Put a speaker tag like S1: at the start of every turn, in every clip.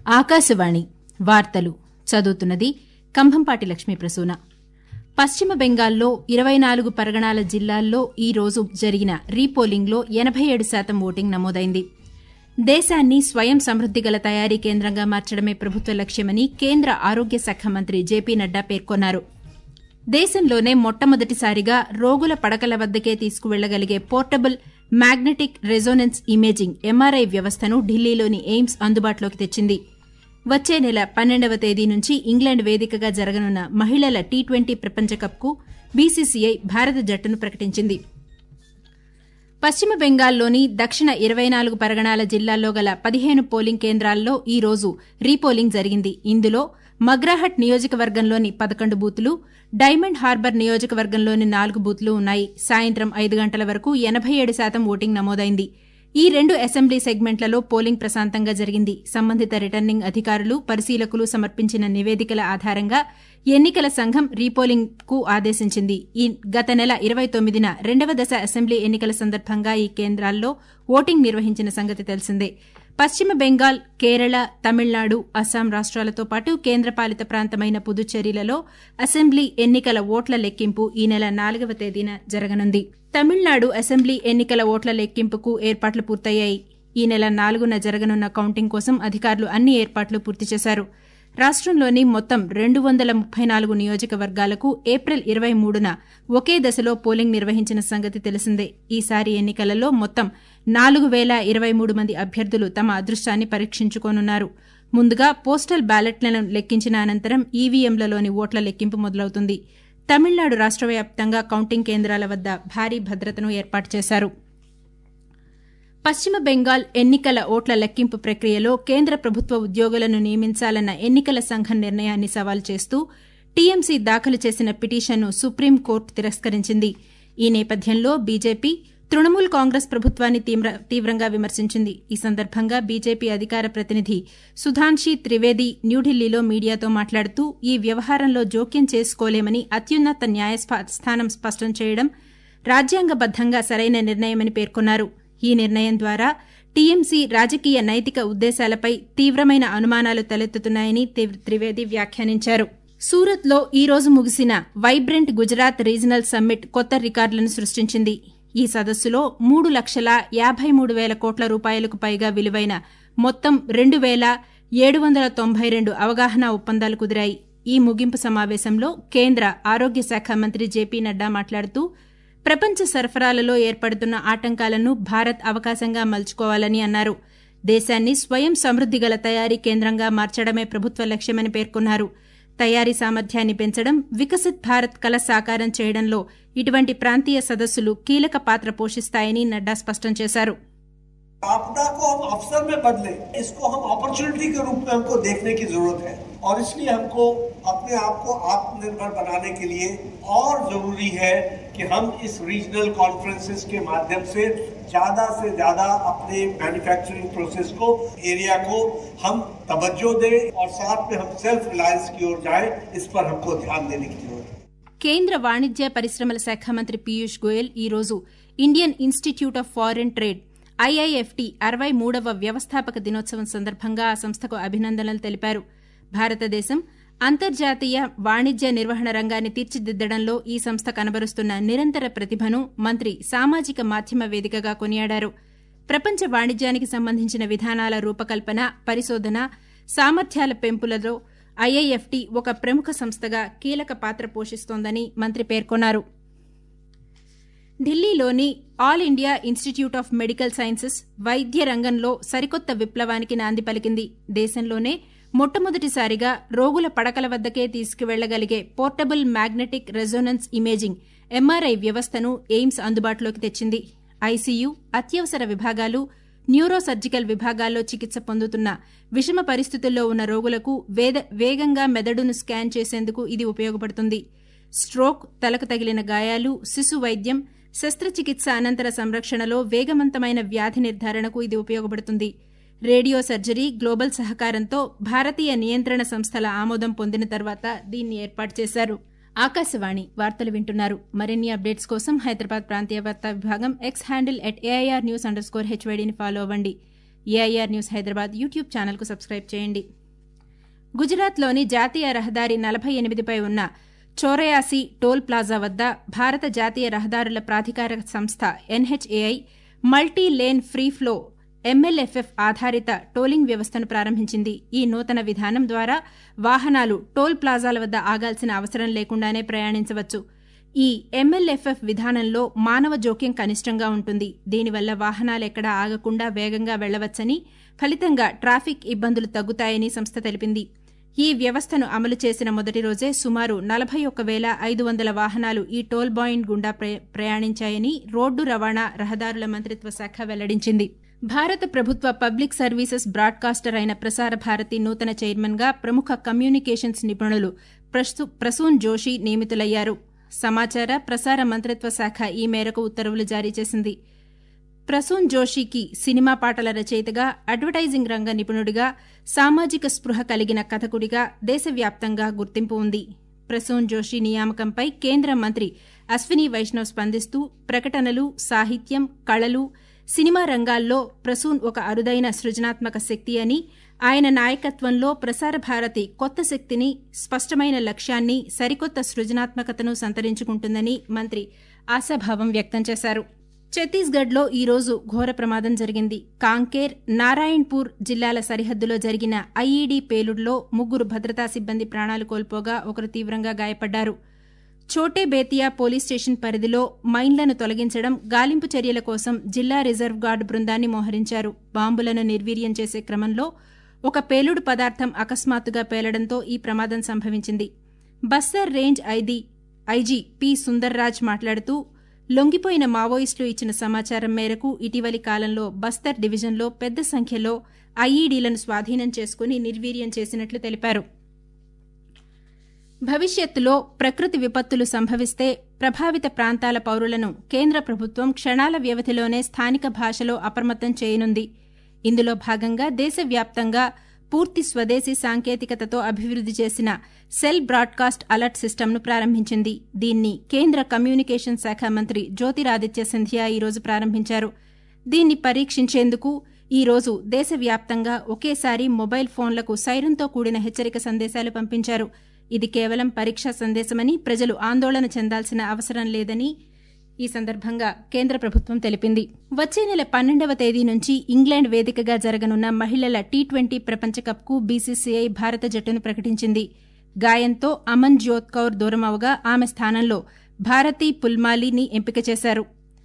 S1: ఆకాశవాణి వార్తలు చదువుతున్నది కంభంపాటి లక్ష్మీ ప్రసూన పశ్చిమ బెంగాల్లో ఇరవై నాలుగు పరగణాల జిల్లాల్లో ఈ రోజు జరిగిన రీపోలింగ్లో ఎనబై ఏడు శాతం ఓటింగ్ నమోదైంది దేశాన్ని స్వయం సమృద్ది గల తయారీ కేంద్రంగా మార్చడమే ప్రభుత్వ లక్ష్యమని కేంద్ర ఆరోగ్య శాఖ మంత్రి జేపీ నడ్డా పేర్కొన్నారు దేశంలోనే మొట్టమొదటిసారిగా రోగుల పడకల వద్దకే తీసుకువెళ్లగలిగే portable magnetic resonance imaging MRI వ్యవస్థను ఢిల్లీలోని ఎయిమ్స్ అందుబాటులోకి తెచ్చింది వచ్చే నెల పన్నెండవ తేదీ నుంచి ఇంగ్లాండ్ వేదికగా జరగనున్న మహిళల టీ ట్వంటీ ప్రపంచకప్కు బీసీసీఐ భారత జట్టును ప్రకటించింది పశ్చిమ బెంగాల్లోని దక్షిణ ఇరవై నాలుగు పరగణాల జిల్లాల్లో గల పదిహేను పోలింగ్ కేంద్రాల్లో ఈ రోజు రీపోలింగ్ జరిగింది ఇందులో మగ్రాహట్ నియోజకవర్గంలోని పదకొండు బూతులు డైమండ్ హార్బర్ నియోజకవర్గంలోని నాలుగు బూత్లు ఉన్నాయి సాయంత్రం ఐదు గంటల వరకు ఎనబై ఏడు శాతం ఓటింగ్ నమోదైంది ఈ రెండు అసెంబ్లీ సెగ్మెంట్లలో పోలింగ్ ప్రశాంతంగా జరిగింది సంబంధిత రిటర్నింగ్ అధికారులు పరిశీలకులు సమర్పించిన నివేదికల ఆధారంగా ఎన్నికల సంఘం రీపోలింగ్ కు ఆదేశించింది ఈ గత నెల ఇరవై తొమ్మిదిన రెండవ దశ అసెంబ్లీ ఎన్నికల సందర్భంగా ఈ కేంద్రాల్లో ఓటింగ్ నిర్వహించిన సంగతి తెలిసిందే పశ్చిమ బెంగాల్ కేరళ తమిళనాడు అస్సాం రాష్ట్రాలతో పాటు కేంద్రపాలిత ప్రాంతమైన పుదుచ్చేరిలలో అసెంబ్లీ ఎన్నికల ఓట్ల లెక్కింపు ఈ నెల నాలుగవ తేదీన జరగనుంది తమిళనాడు అసెంబ్లీ ఎన్నికల ఓట్ల లెక్కింపుకు ఏర్పాట్లు పూర్తయ్యాయి ఈ నెల నాలుగున జరగనున్న కౌంటింగ్ కోసం అధికారులు అన్ని ఏర్పాట్లు పూర్తి చేశారు రాష్టంలోని మొత్తం రెండు వందల ముప్పై నాలుగు నియోజకవర్గాలకు ఏప్రిల్ ఇరవై మూడున ఒకే దశలో పోలింగ్ నిర్వహించిన సంగతి తెలిసిందే ఈసారి ఎన్నికలలో మొత్తం నాలుగు వేల ఇరవై మూడు మంది అభ్యర్థులు తమ అదృష్టాన్ని పరీక్షించుకోనున్నారు ముందుగా పోస్టల్ బ్యాలెట్లను లెక్కించిన అనంతరం ఈవీఎంలలోని ఓట్ల లెక్కింపు మొదలవుతుంది తమిళనాడు రాష్ట్ర వ్యాప్తంగా కౌంటింగ్ కేంద్రాల వద్ద భారీ భద్రతను ఏర్పాటు చేశారు పశ్చిమ బెంగాల్ ఎన్నికల ఓట్ల లెక్కింపు ప్రక్రియలో కేంద్ర ప్రభుత్వ ఉద్యోగులను నియమించాలన్న ఎన్నికల సంఘం నిర్ణయాన్ని సవాల్ చేస్తూ టీఎంసీ దాఖలు చేసిన పిటిషన్ను సుప్రీంకోర్టు తిరస్కరించింది ఈ నేపథ్యంలో బీజేపీ తృణమూల్ కాంగ్రెస్ ప్రభుత్వాన్ని తీవ్రంగా విమర్శించింది ఈ సందర్భంగా బీజేపీ అధికార ప్రతినిధి సుధాన్షి త్రివేది న్యూఢిల్లీలో మీడియాతో మాట్లాడుతూ ఈ వ్యవహారంలో జోక్యం చేసుకోలేమని అత్యున్నత న్యాయస్థానం స్పష్టం చేయడం రాజ్యాంగబద్దంగా సరైన నిర్ణయమని పేర్కొన్నారు ఈ నిర్ణయం ద్వారా టీఎంసీ రాజకీయ నైతిక ఉద్దేశాలపై తీవ్రమైన అనుమానాలు తలెత్తుతున్నాయని త్రివేది వ్యాఖ్యానించారు సూరత్లో ఈ రోజు ముగిసిన వైబ్రెంట్ గుజరాత్ రీజనల్ సమ్మిట్ కొత్త రికార్డులను సృష్టించింది ఈ సదస్సులో మూడు లక్షల యాబై మూడు వేల కోట్ల రూపాయలకు పైగా విలువైన మొత్తం రెండు వేల ఏడు వందల తొంభై రెండు అవగాహన ఒప్పందాలు కుదిరాయి ఈ ముగింపు సమావేశంలో కేంద్ర ఆరోగ్య శాఖ మంత్రి జేపీ నడ్డా మాట్లాడుతూ ప్రపంచ సరఫరాలలో ఏర్పడుతున్న ఆటంకాలను భారత్ అవకాశంగా మలుచుకోవాలని అన్నారు దేశాన్ని స్వయం సమృద్ది గల తయారీ కేంద్రంగా మార్చడమే ప్రభుత్వ లక్ష్యమని పేర్కొన్నారు తయారీ సామర్థ్యాన్ని పెంచడం వికసిత్ భారత్ కల సాకారం చేయడంలో ఇటువంటి ప్రాంతీయ సదస్సులు కీలక పాత్ర పోషిస్తాయని నడ్డా స్పష్టం చేశారు
S2: आपदा को हम अवसर में बदले इसको हम अपॉर्चुनिटी के रूप में हमको देखने की जरूरत है और इसलिए हमको अपने आप को आत्मनिर्भर बनाने के लिए और जरूरी है कि हम इस रीजनल कॉन्फ्रेंसेस के माध्यम से ज्यादा से ज्यादा अपने मैन्युफैक्चरिंग प्रोसेस को एरिया को हम तवज्जो दें और साथ में हम सेल्फ रिलायंस की ओर जाएं इस पर हमको ध्यान देने की जरूरत है
S1: కేంద్ర వాణిజ్య పరిశ్రమల శాఖ మంత్రి పీయూష్ గోయల్ ఈ రోజు Indian Institute of Foreign Trade IIFT అరవై మూడవ వ్యవస్థాపక దినోత్సవం సందర్భంగా ఆ సంస్థకు అభినందనలు తెలిపారు భారతదేశం అంతర్జాతీయ వాణిజ్య నిర్వహణ రంగాన్ని తీర్చిదిద్దడంలో ఈ సంస్థ కనబరుస్తున్న నిరంతర ప్రతిభను మంత్రి సామాజిక మాధ్యమ వేదికగా కొనియాడారు ప్రపంచ వాణిజ్యానికి సంబంధించిన విధానాల రూపకల్పన పరిశోధన సామర్థ్యాల పెంపులలో ఐఐఎఫ్టి ఒక ప్రముఖ సంస్థగా కీలక పాత్ర పోషిస్తోందని మంత్రి పేర్కొన్నారు ఢిల్లీలోని All India Institute of Medical Sciences వైద్య రంగంలో సరికొత్త విప్లవానికి నాంది పలికింది దేశంలోనే మొట్టమొదటిసారిగా రోగుల పడకల వద్దకే తీసుకువెళ్లగలిగే portable magnetic resonance imaging MRI వ్యవస్థను ఎయిమ్స్ అందుబాటులోకి తెచ్చింది ఐసీయూ అత్యవసర విభాగాలు న్యూరో సర్జికల్ విభాగాల్లో చికిత్స పొందుతున్న విషమ పరిస్థితుల్లో ఉన్న రోగులకు వేగంగా మెదడును స్కాన్ చేసేందుకు ఇది ఉపయోగపడుతుంది స్ట్రోక్ తలకు తగిలిన గాయాలు శిశు వైద్యం శస్త్రచికిత్స అనంతర సంరక్షణలో వేగవంతమైన వ్యాధి నిర్ధారణకు ఇది ఉపయోగపడుతుంది రేడియో సర్జరీ గ్లోబల్ సహకారంతో భారతీయ నియంత్రణ సంస్థల ఆమోదం పొందిన తర్వాత దీన్ని ఏర్పాటు చేశారు ఆకాశవాణి వార్తలు వింటున్నారు మరిన్ని అప్డేట్స్ కోసం హైదరాబాద్ ప్రాంతీయ వార్తా విభాగం X handle at AIR news underscore హెచ్వైడీని ఫాలో అవ్వండి ఏఐఆర్ న్యూస్ హైదరాబాద్ యూట్యూబ్ ఛానల్కు సబ్స్క్రైబ్ చేయండి గుజరాత్లోని జాతీయ రహదారి నలభై ఎనిమిదిపై ఉన్న చోరయాసి టోల్ ప్లాజా వద్ద భారత జాతీయ రహదారుల ప్రాధికార సంస్థ NHAI multi lane free flow MLFF ఆధారిత టోలింగ్ వ్యవస్థను ప్రారంభించింది ఈ నూతన విధానం ద్వారా వాహనాలు టోల్ ప్లాజాల వద్ద ఆగాల్సిన అవసరం లేకుండానే ప్రయాణించవచ్చు ఈ ఎంఎల్ఎఫ్ఎఫ్ విధానంలో మానవ జోక్యం కనిష్టంగా ఉంటుంది దీనివల్ల వాహనాలెక్కడా ఆగకుండా వేగంగా వెళ్లవచ్చని ఫలితంగా ట్రాఫిక్ ఇబ్బందులు తగ్గుతాయని సంస్థ తెలిపింది ఈ వ్యవస్థను అమలు చేసిన మొదటి రోజే సుమారు నలభై ఒక్క వేల ఐదు వందల వాహనాలు ఈ టోల్ బాయింట్ గుండా ప్రయాణించాయని రోడ్డు రవాణా రహదారుల మంత్రిత్వ శాఖ వెల్లడించింది భారత ప్రభుత్వ పబ్లిక్ సర్వీసెస్ బ్రాడ్కాస్టర్ అయిన ప్రసార భారతి నూతన చైర్మన్గా ప్రముఖ కమ్యూనికేషన్స్ నిపుణులు ప్రసూన్ జోషి నియమితులయ్యారు సమాచార ప్రసార మంత్రిత్వ శాఖ ఈ మేరకు ఉత్తర్వులు జారీ చేసింది ప్రసూన్ జోషికి సినిమా పాటల రచయితగా అడ్వర్టైజింగ్ రంగ నిపుణుడిగా సామాజిక స్పృహ కలిగిన కథకుడిగా దేశవ్యాప్తంగా గుర్తింపు ఉంది ప్రసూన్ జోషి నియామకంపై కేంద్ర మంత్రి అశ్విని వైష్ణవ్ స్పందిస్తూ ప్రకటనలు సాహిత్యం కళలు సినిమా రంగాల్లో ప్రసూన్ ఒక అరుదైన సృజనాత్మక శక్తి అని ఆయన నాయకత్వంలో ప్రసార భారతి కొత్త శక్తిని స్పష్టమైన లక్ష్యాన్ని సరికొత్త సృజనాత్మకతను సంతరించుకుంటుందని మంత్రి ఆశాభావం వ్యక్తం చేశారు ఛత్తీస్గఢ్లో ఈ రోజు ఘోర ప్రమాదం జరిగింది కాంకేర్ నారాయణపూర్ జిల్లాల సరిహద్దులో జరిగిన ఐఈడీ పేలుడులో ముగ్గురు భద్రతా సిబ్బంది ప్రాణాలు కోల్పోగా ఒకరు తీవ్రంగా గాయపడ్డారు చోటే బేతియా పోలీస్ స్టేషన్ పరిధిలో మైన్లను తొలగించడం గాలింపు చర్యల కోసం జిల్లా రిజర్వ్ గార్డు బృందాన్ని మోహరించారు బాంబులను నిర్వీర్యం చేసే క్రమంలో ఒక పేలుడు పదార్థం అకస్మాత్తుగా పేలడంతో ఈ ప్రమాదం సంభవించింది బస్తర్ రేంజ్ ఐది ఐజీ పి సుందర్రాజ్ మాట్లాడుతూ లొంగిపోయిన మావోయిస్టులు ఇచ్చిన సమాచారం మేరకు ఇటీవలి కాలంలో బస్తర్ డివిజన్లో పెద్ద సంఖ్యలో ఐఈడీలను స్వాధీనం చేసుకుని నిర్వీర్యం చేసినట్లు తెలిపారు భవిష్యత్తులో ప్రకృతి విపత్తులు సంభవిస్తే ప్రభావిత ప్రాంతాల పౌరులను కేంద్ర ప్రభుత్వం క్షణాల వ్యవధిలోనే స్థానిక భాషలో అప్రమత్తం చేయనుంది ఇందులో భాగంగా దేశవ్యాప్తంగా పూర్తి స్వదేశీ సాంకేతికతతో అభివృద్ది చేసిన సెల్ బ్రాడ్కాస్ట్ అలర్ట్ సిస్టమ్ను ప్రారంభించింది దీన్ని కేంద్ర కమ్యూనికేషన్ శాఖ మంత్రి జ్యోతిరాదిత్య సింధియా ఈరోజు ప్రారంభించారు దీన్ని పరీక్షించేందుకు ఈ రోజు దేశవ్యాప్తంగా ఒకేసారి మొబైల్ ఫోన్లకు సైరన్తో కూడిన హెచ్చరిక సందేశాలు పంపించారు ఇది కేవలం పరీక్షా సందేశమని ప్రజలు ఆందోళన చెందాల్సిన అవసరం లేదని ఈ సందర్భంగా కేంద్ర ప్రభుత్వం తెలిపింది వచ్చే నెల పన్నెండవ తేదీ నుంచి ఇంగ్లాండ్ వేదికగా జరగనున్న మహిళల టీ ట్వంటీ ప్రపంచ కప్కు బీసీసీఐ భారత జట్టును ప్రకటించింది గాయంతో అమన్ జ్యోత్ కౌర్ దూరమవగా ఆమె స్థానంలో భారతీ పుల్మాలీని ఎంపిక చేశారు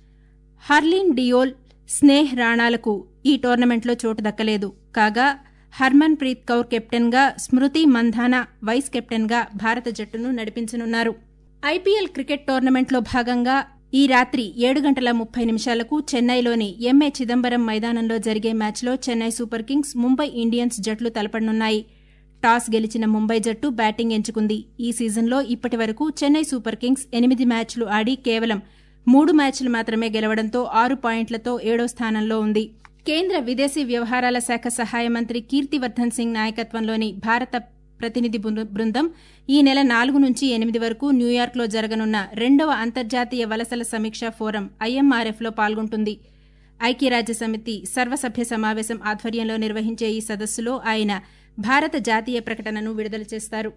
S1: హర్లీన్ డియోల్ స్నేహ్ రాణాలకు ఈ టోర్నమెంట్లో చోటు దక్కలేదు కాగా హర్మన్ ప్రీత్ కౌర్ కెప్టెన్గా స్మృతి మంధానా వైస్ కెప్టెన్గా భారత జట్టును నడిపించనున్నారు ఐపీఎల్ క్రికెట్ టోర్నమెంట్లో భాగంగా ఈ రాత్రి ఏడు గంటల ముప్పై నిమిషాలకు చెన్నైలోని ఎంఏ చిదంబరం మైదానంలో జరిగే మ్యాచ్లో Chennai Super Kings Mumbai Indians జట్లు తలపడనున్నాయి టాస్ గెలిచిన ముంబై జట్టు బ్యాటింగ్ ఎంచుకుంది ఈ సీజన్లో ఇప్పటి వరకు చెన్నై సూపర్ కింగ్స్ ఎనిమిది మ్యాచ్లు ఆడి కేవలం మూడు మ్యాచ్లు మాత్రమే గెలవడంతో ఆరు పాయింట్లతో ఏడో స్థానంలో ఉంది కేంద్ర విదేశీ వ్యవహారాల శాఖ సహాయ మంత్రి కీర్తివర్ధన్ సింగ్ నాయకత్వంలోని భారత ప్రతినిధి బృందం ఈ నెల నాలుగు నుంచి ఎనిమిది వరకు న్యూయార్క్లో జరగనున్న రెండవ అంతర్జాతీయ వలసల సమీక్ష ఫోరం ఐఎంఆర్ఎఫ్లో పాల్గొంటుంది ఐక్యరాజ్య సమితి సర్వసభ్య సమావేశం ఆధ్వర్యంలో నిర్వహించే ఈ సదస్సులో ఆయన భారత జాతీయ ప్రకటనను విడుదల చేస్తారు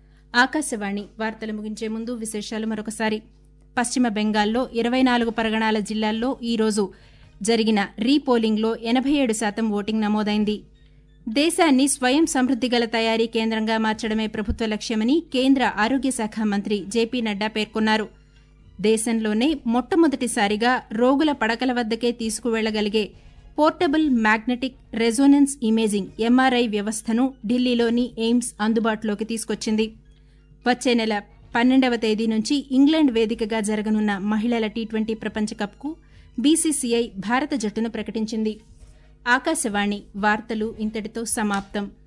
S1: ఆకాశవాణి వార్తలు ముగించే ముందు విశేషాలు మరొకసారి పశ్చిమ బెంగాల్లో ఇరవై నాలుగు పరగణాల జిల్లాల్లో ఈ రోజు జరిగిన రీపోలింగ్లో ఎనభై ఏడు శాతం ఓటింగ్ నమోదైంది దేశాన్ని స్వయం సమృద్దిగల తయారీ కేంద్రంగా మార్చడమే ప్రభుత్వ లక్ష్యమని కేంద్ర ఆరోగ్య శాఖ మంత్రి జేపీ నడ్డా పేర్కొన్నారు దేశంలోనే మొట్టమొదటిసారిగా రోగుల పడకల వద్దకే తీసుకువెళ్లగలిగే portable magnetic resonance imaging MRI వ్యవస్థను ఢిల్లీలోని ఎయిమ్స్ అందుబాటులోకి తీసుకొచ్చింది వచ్చే నెల పన్నెండవ తేదీ నుంచి ఇంగ్లాండ్ వేదికగా జరగనున్న మహిళల టీ ట్వంటీ ప్రపంచ కప్కు బీసీసీఐ భారత జట్టును ప్రకటించింది ఆకాశవాణి వార్తలు ఇంతటితో సమాప్తం